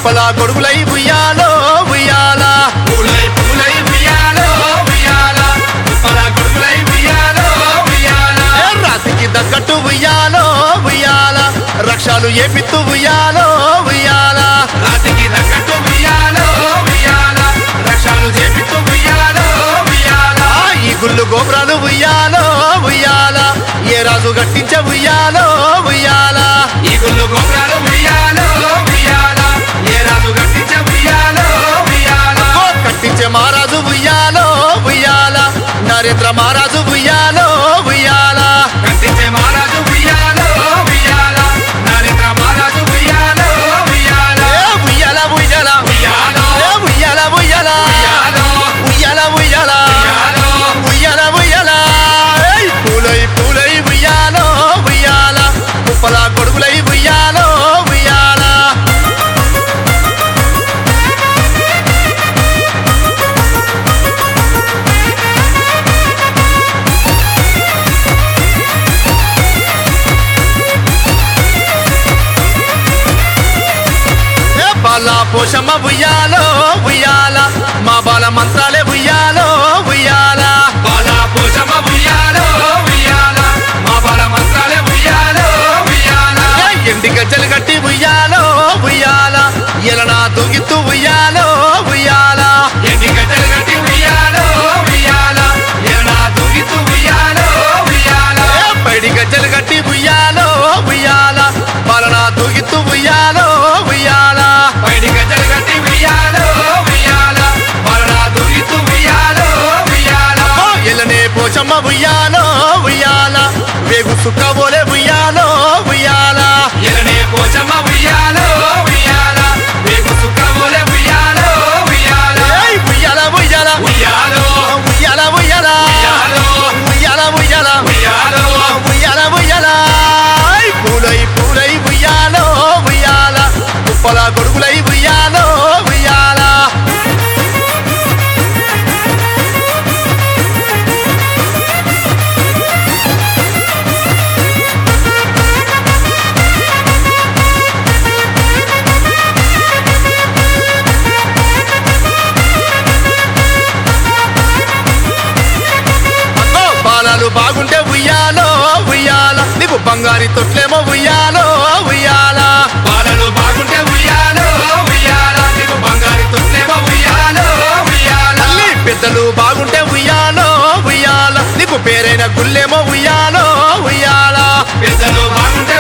కుప్పల గొడుగులై ఉయ్యాలో ఉయ్యాల పూలై పూలై ఉయ్యాలో ఉయ్యాల కుప్పల గొడుగులై ఉయ్యాలో ఉయ్యాల ఏ రాతికి తగ్గట్టు ఉయ్యాలో ఉయ్యాల రక్షాలు ఏపిత్తు ఉయ్యాలో ఉయ్యాల రాతికి తగ్గట్టు ఉయ్యాలో ఉయ్యాల రక్షాలు చేపిస్తూ ఉయ్యాలో ఉయ్యాల ఆ ఈ గుళ్ళు గోపురాలు ఉయ్యాలో ఉయ్యాల ఏ రాజు గట్టించే ఉయ్యాలో ఉయ్యాల ఈ గుళ్ళు గోపురాలు ఉయ్యాలో ఉయ్యాల ఏ రాజు కట్టించే ఉయ్యాలో ఉయ్యాల ఓ కట్టించే మహారాజు ఉయ్యాలో ఉయ్యాల నరేంద్ర మహారాజు ఉయ్యాలో ఉయ్యాల కట్టించే మహారాజు ఉయ్యాలో ఉయ్యాల నరేంద్ర మహారాజు ఉయ్యాలో ఉయ్యాల ఏ ఉయ్యాల ఉయ్యాల ఉయ్యాలో ఏ ఉయ్యాల ఉయ్యాల ఉయ్యాలో ఉయ్యాల ఉయ్యాల ఉయ్యాలో ఉయ్యాల ఉయ్యాల ఏయ్ పూలై పూలై ఉయ్యాలో ఉయ్యాల కుప్పల గొడుగులై ఉయ్యాలో ఉయ్యాల ఏ బాల పోషమ్మ ఉయ్యాలో ఉయ్యాల మా బాల మంత్రాలే ఉయ్యాలో ఉయ్యాల బాల పోషమ్మ ఉయ్యాలో ఉయ్యాల మా బాల మంత్రాలే ఉయ్యాలో ఉయ్యాల ఏ ఎండి గజ్జలు కట్టి ఉయ్యాలో ఉయ్యాల ఎలనా దూగిత్తు ఉయ్యాలో ఉయ్యాల ఎన్ని గడ్డలు కట్టి ఉయ్యాలో ఉయ్యాల ఏనా దూగితూ ఉయ్యాలో ఉయ్యాల ఏ పైడి గజ్జలు కట్టి ఉయ్యాలో ఉయ్యాల బాలనా దూగిత్తు ఉయ్యాలో ఉయ్యాల బయటి గడ్డలు కట్టి ఉయ్యాలో ఉయ్యాల బాలనా దూగితూ ఉయ్యాలో ఉయ్యాల ఓ ఎలనే పోచమ్మ ఉయ్యాలో ఉయ్యాల వేగు సుక్క బోలే ఉయ్యాలో ఉయ్యాల ఎలనే పోచమ్మ ఉయ్యాలో ఉయ్యాల వేగు సుఖమోలే ఉయ్యాలో ఉయ్యాల ఏయ్ ఉయ్యాల ఉయ్యాల ఉయ్యాలో ఉయ్యాల ఉయ్యాల ఉయ్యాలో ఉయ్యాల ఉయ్యాల ఉయ్యాలో ఉయ్యాల ఉయ్యాల ఐ పూలై పూలై ఉయ్యాలో ఉయ్యాల కుప్పల గొడుగులై ఉయ్యాలో ఉయ్యాల అగ్గో పాలాలు బాగుంటే ఉయ్యాలో ఉయ్యాల నీకు బంగారి తొట్లేమో ఉయ్యాలో ఉయ్యాల బాలలు బాగుంటే ఉయ్యాలో ఉయ్యాల నీకు బంగారు తొట్లేమో ఉయ్యాలో ఉయ్యాల తల్లి పెద్దలు బాగుంటే ఉయ్యాలో ఉయ్యాల నీకు పేరైన గుళ్ళేమో ఉయ్యాలో ఉయ్యాల పెద్దలు బాగుంటే